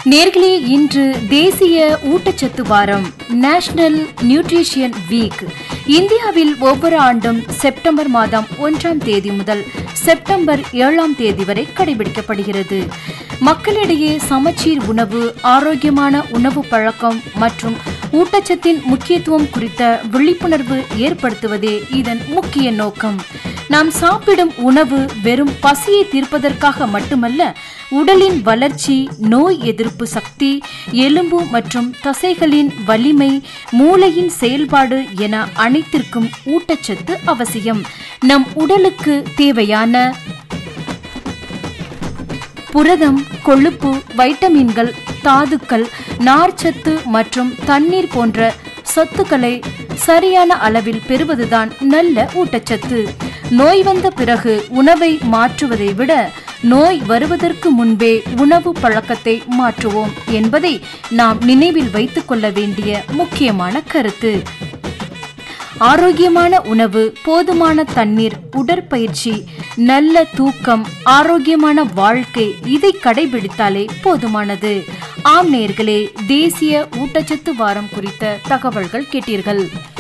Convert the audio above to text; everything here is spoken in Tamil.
நேர்களே இன்று தேசிய ஊட்டச்சத்து வாரம் நேஷனல் நியூட்ரிஷியன் வீக் இந்தியாவில் ஒவ்வொரு ஆண்டும் செப்டம்பர் மாதம் ஒன்றாம் தேதி முதல் செப்டம்பர் ஏழாம் தேதி வரை கடைபிடிக்கப்படுகிறது மக்களிடையே சமச்சீர் உணவு ஆரோக்கியமான உணவு பழக்கம் மற்றும் ஊட்டச்சத்தின் முக்கியத்துவம் குறித்த விழிப்புணர்வு ஏற்படுத்துவதே இதன் முக்கிய நோக்கம் நாம் சாப்பிடும் உணவு வெறும் பசியை தீர்ப்பதற்காக மட்டுமல்ல உடலின் வளர்ச்சி நோய் எதிர்ப்பு சக்தி எலும்பு மற்றும் தசைகளின் வலிமை மூளையின் செயல்பாடு என அனைத்திற்கும் ஊட்டச்சத்து அவசியம் நம் உடலுக்கு தேவையான புரதம் கொழுப்பு வைட்டமின்கள் தாதுக்கள் நார்ச்சத்து மற்றும் தண்ணீர் போன்ற சத்துக்களை சரியான அளவில் பெறுவதுதான் நல்ல ஊட்டச்சத்து நோய் வந்த பிறகு உணவை மாற்றுவதை விட நோய் வருவதற்கு முன்பே உணவு பழக்கத்தை மாற்றுவோம் என்பதை நாம் நினைவில் வைத்துக் கொள்ள வேண்டிய முக்கியமான கருத்து ஆரோக்கியமான உணவு போதுமான தண்ணீர் உடற்பயிற்சி நல்ல தூக்கம் ஆரோக்கியமான வாழ்க்கை இதை கடைபிடித்தாலே போதுமானது ஆம் நேர்களே தேசிய ஊட்டச்சத்து வாரம் குறித்த தகவல்கள் கேட்டீர்கள்